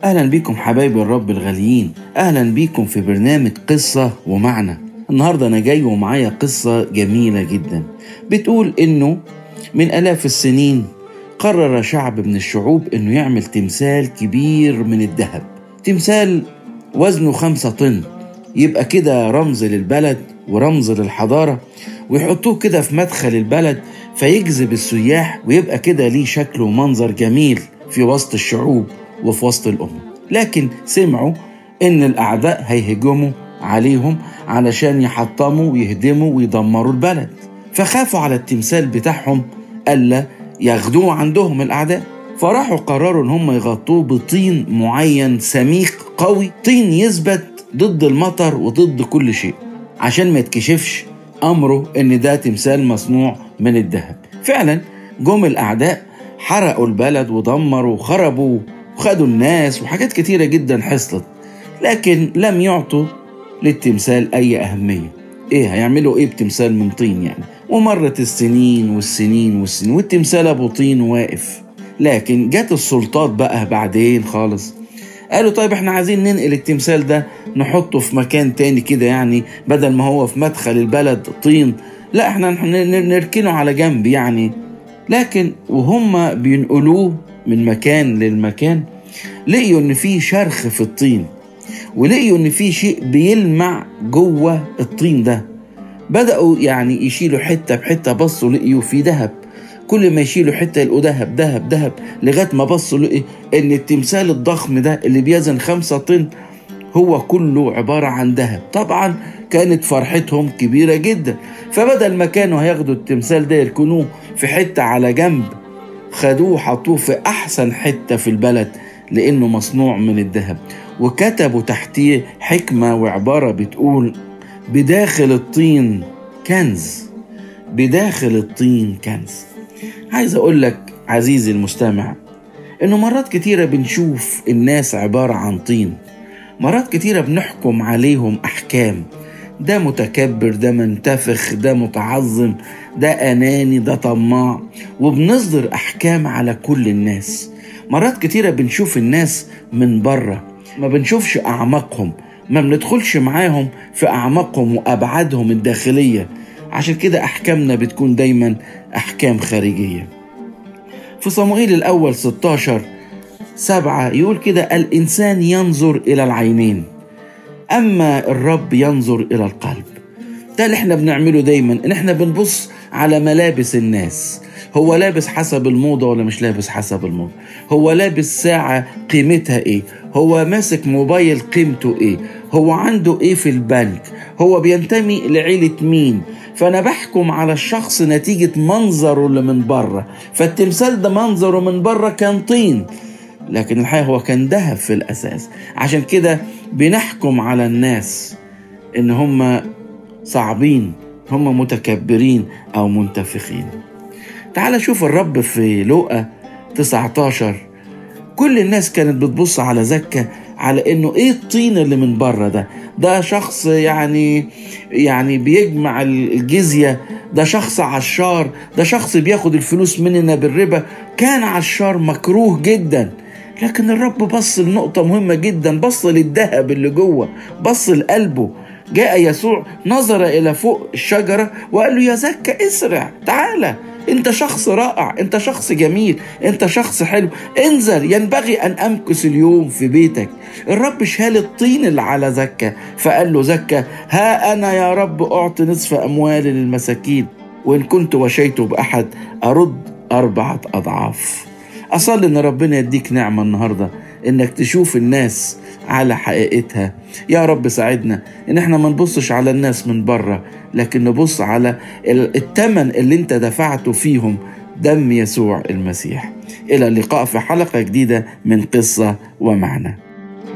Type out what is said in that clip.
أهلا بيكم حبايب الرب الغاليين أهلا بيكم في برنامج قصة ومعنى النهاردة أنا جاي ومعايا قصة جميلة جدا بتقول إنه من آلاف السنين قرر شعب من الشعوب إنه يعمل تمثال كبير من الذهب تمثال وزنه خمسة طن يبقى كده رمز للبلد ورمز للحضارة ويحطوه كده في مدخل البلد فيجذب السياح ويبقى كده ليه شكل ومنظر جميل في وسط الشعوب وفي وسط الأمة لكن سمعوا إن الأعداء هيهجموا عليهم علشان يحطموا ويهدموا ويدمروا البلد فخافوا على التمثال بتاعهم ألا ياخدوه عندهم الأعداء فراحوا قرروا إن هم يغطوه بطين معين سميق قوي طين يثبت ضد المطر وضد كل شيء عشان ما يتكشفش أمره إن ده تمثال مصنوع من الذهب فعلا جم الأعداء حرقوا البلد ودمروا وخربوا وخدوا الناس وحاجات كتيرة جدا حصلت لكن لم يعطوا للتمثال أي أهمية إيه هيعملوا إيه بتمثال من طين يعني ومرت السنين والسنين والسنين والتمثال أبو طين واقف لكن جت السلطات بقى بعدين خالص قالوا طيب احنا عايزين ننقل التمثال ده نحطه في مكان تاني كده يعني بدل ما هو في مدخل البلد طين لا احنا نركنه على جنب يعني لكن وهم بينقلوه من مكان للمكان لقيوا ان في شرخ في الطين ولقيوا ان في شيء بيلمع جوه الطين ده بدأوا يعني يشيلوا حتة بحتة بصوا لقيوا في ذهب كل ما يشيلوا حتة يلقوا ذهب ذهب ذهب لغاية ما بصوا لقي ان التمثال الضخم ده اللي بيزن خمسة طن هو كله عبارة عن ذهب طبعا كانت فرحتهم كبيرة جدا فبدل ما كانوا هياخدوا التمثال ده يركنوه في حتة على جنب خدوه حطوه في أحسن حتة في البلد لأنه مصنوع من الذهب وكتبوا تحتيه حكمة وعبارة بتقول بداخل الطين كنز بداخل الطين كنز عايز أقول لك عزيزي المستمع إنه مرات كتيرة بنشوف الناس عبارة عن طين مرات كتيرة بنحكم عليهم أحكام ده متكبر ده منتفخ ده متعظم ده أناني ده طماع وبنصدر أحكام على كل الناس مرات كتيرة بنشوف الناس من بره ما بنشوفش أعماقهم ما بندخلش معاهم في أعماقهم وأبعادهم الداخلية عشان كده أحكامنا بتكون دايما أحكام خارجية في صموئيل الأول 16 سبعة يقول كده الإنسان ينظر إلى العينين أما الرب ينظر إلى القلب ده اللي احنا بنعمله دايما ان احنا بنبص على ملابس الناس هو لابس حسب الموضة ولا مش لابس حسب الموضة هو لابس ساعة قيمتها ايه هو ماسك موبايل قيمته ايه هو عنده ايه في البنك هو بينتمي لعيلة مين فانا بحكم على الشخص نتيجة منظره اللي من بره فالتمثال ده منظره من بره كان طين لكن الحقيقة هو كان ذهب في الأساس عشان كده بنحكم على الناس إن هم صعبين هم متكبرين أو منتفخين تعال شوف الرب في لوقا 19 كل الناس كانت بتبص على زكا على انه ايه الطين اللي من بره ده ده شخص يعني يعني بيجمع الجزيه ده شخص عشار ده شخص بياخد الفلوس مننا بالربا كان عشار مكروه جدا لكن الرب بص لنقطة مهمة جدا بص للذهب اللي جوه بص لقلبه جاء يسوع نظر إلى فوق الشجرة وقال له يا زكا اسرع تعالى انت شخص رائع انت شخص جميل انت شخص حلو انزل ينبغي ان امكث اليوم في بيتك الرب شال الطين اللي على زكا فقال له زكا ها انا يا رب اعطي نصف اموالي للمساكين وان كنت وشيت باحد ارد اربعه اضعاف أصلي إن ربنا يديك نعمة النهاردة إنك تشوف الناس على حقيقتها يا رب ساعدنا إن إحنا ما نبصش على الناس من بره لكن نبص على الثمن اللي أنت دفعته فيهم دم يسوع المسيح إلى اللقاء في حلقة جديدة من قصة ومعنى